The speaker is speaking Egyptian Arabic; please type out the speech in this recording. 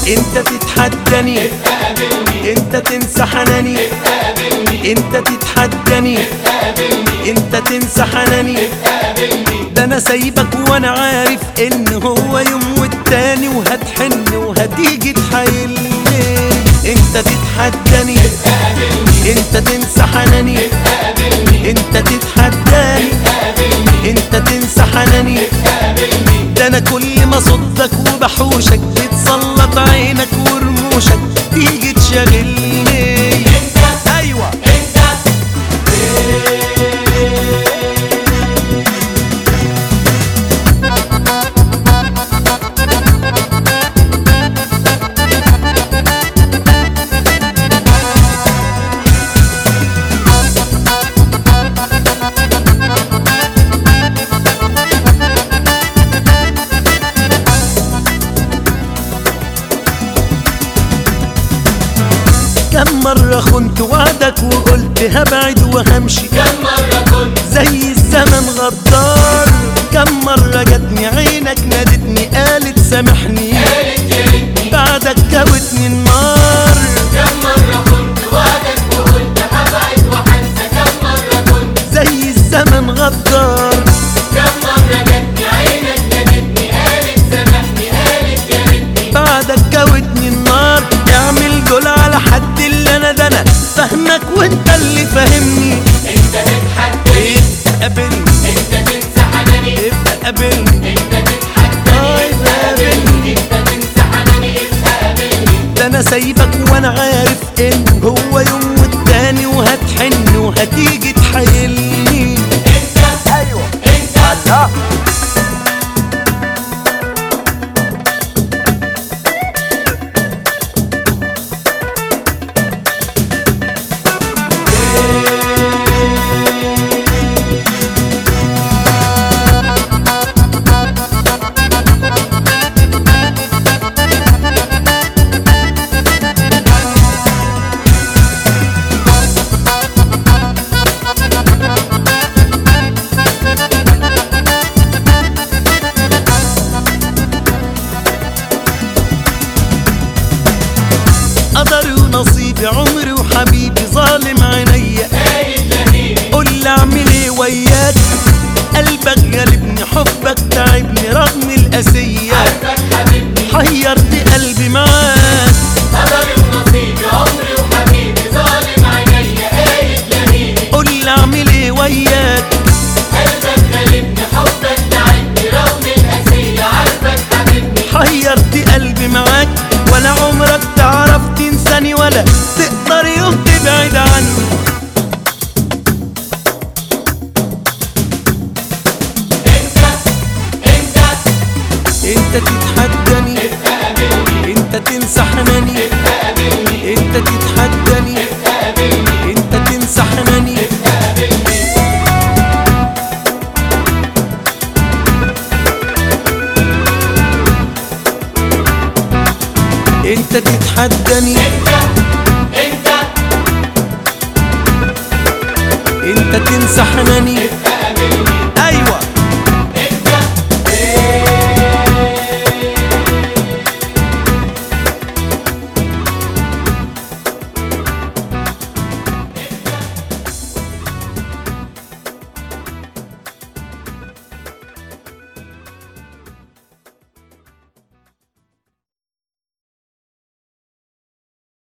انت تتحداني انت تنسى حناني انت تتحداني انت تنسى حناني ده انا سايبك وانا عارف ان هو يوم والتاني وهتحن وهتيجي تحايلني انت تتحداني انت تنسى حناني انت تتحداني انت تنسى حناني ده انا كل ما صدك وبحوشك بتسلط عينك ورموشك تيجي تشغلني ايوه كم مرة خنت وعدك وقلت هبعد وهمشي كم مرة كنت زي الزمن غدار كم مرة جاتني عينك نادتني قالت سامحني قالت يا ريتني بعدك جاوتني النار كم مرة كنت وعدك وقلت هبعد وهنسى كم مرة كنت زي الزمن غدار كم مرة جاتني عينك نادتني قالت سامحني قالت يا ريتني بعدك جاوتني النار اعمل دول على حد اللي انا ده انا فاهمك وانت اللي فاهمني انت تتحداني قابلني انت تنسى حناني ابقى قابلني انت آي تتحداني قابلني انت تنسى حناني انت قابلني ده انا سايبك وانا عارف ان هو يوم والتاني وهتحن وهتيجي تحايلني انت ايوه انت الله قدري ونصيبي عمري وحبيبي ظالم عينيا قايد لهيبي قول لي اعمل ايه وياك قلبك غالبني حبك تعبني رغم القاسية عارفك حبيبني حيرت قلبي معاك قدري ونصيبي عمري وحبيبي ظالم عينيا قايد لهيبي قول لي اعمل ايه وياك قلبك غالبني حبك تعبني رغم القاسية عارفك حبيبني حيرت قلبي معاك ولا عمرك تعرف تنساني ولا تقدر يوم تبعد عني انت انت انت تتحداني قابلني انت تنسى حناني قابلني انت تتحداني قابلني انت تنسى حناني قابلني انت تتحداني انت انت انت تنسى حناني قابلني